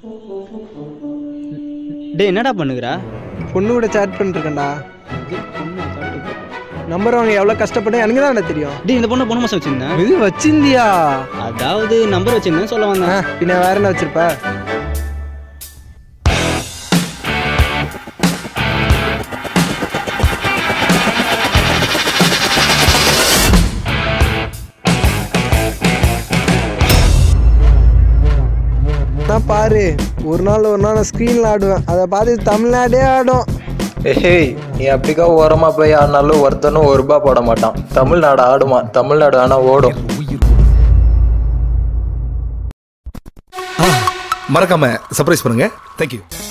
டேய் என்னடா பண்ணுகிறா பொண்ணு கூட சேட் பண்ணிருக்கேன்டா நம்பர் வாங்க எவ்வளோ கஷ்டப்பட்டேன் எனக்கு தான் தெரியும் டேய் இந்த பொண்ணை பொண்ணு மாசம் வச்சிருந்தேன் இது வச்சிருந்தியா அதாவது நம்பர் வச்சிருந்தேன் சொல்ல ஆ, வந்தேன் பின்ன வேற என்ன வச்சிருப்ப நான் பாரு ஒரு நாள் ஒரு நாள் நான் ஸ்க்ரீனில் ஆடுவேன் அதை பார்த்து தமிழ்நாடே ஆடும் ஏய் நீ அப்படிக்கா ஓரமா போய் ஆடினாலும் ஒருத்தனும் ஒரு ரூபா போட மாட்டான் தமிழ்நாடு ஆடுமா தமிழ்நாடு ஆனா ஓடும் மறக்காம சர்ப்ரைஸ் பண்ணுங்க தேங்க்யூ